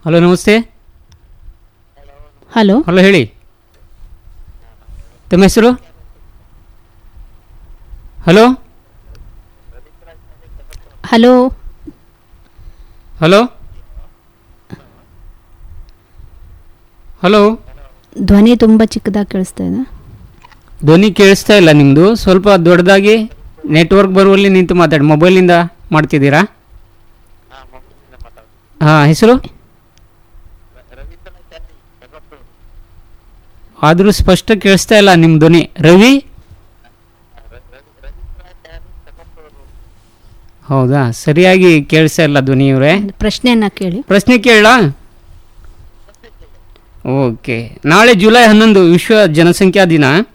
hello ನಮಸ್ತೆ hello hello ಹೇಳಿ ತಮ್ಮ ಹೆಸರು ಹಲೋ ಹಲೋ ಹಲೋ ಹಲೋ ಧ್ವನಿ ತುಂಬ ಚಿಕ್ಕದಾಗಿ ಕೇಳಿಸ್ತಾ ಇದೆ ಧ್ವನಿ ಕೇಳಿಸ್ತಾ ಇಲ್ಲ ನಿಮ್ಮದು ಸ್ವಲ್ಪ ದೊಡ್ಡದಾಗಿ ನೆಟ್ವರ್ಕ್ ಬರುವಲ್ಲಿ ನಿಂತು ಮಾತಾಡಿ ಮೊಬೈಲಿಂದ ಮಾಡ್ತಿದ್ದೀರಾ ಹಾಂ ಹೆಸರು ಆದರೂ ಸ್ಪಷ್ಟ ಕೇಳಿಸ್ತಾ ಇಲ್ಲ ನಿಮ್ಮ ಧ್ವನಿ ರವಿ ಹೌದಾ ಸರಿಯಾಗಿ ಕೇಳಿಸ್ತಾ ಇಲ್ಲ ಧ್ವನಿ ಇವರೇ ಪ್ರಶ್ನೆಯನ್ನ ಕೇಳಿ ಪ್ರಶ್ನೆ ಕೇಳಾ ಓಕೆ ನಾಳೆ ಜುಲೈ ಹನ್ನೊಂದು ವಿಶ್ವ ಜನಸಂಖ್ಯಾ ದಿನ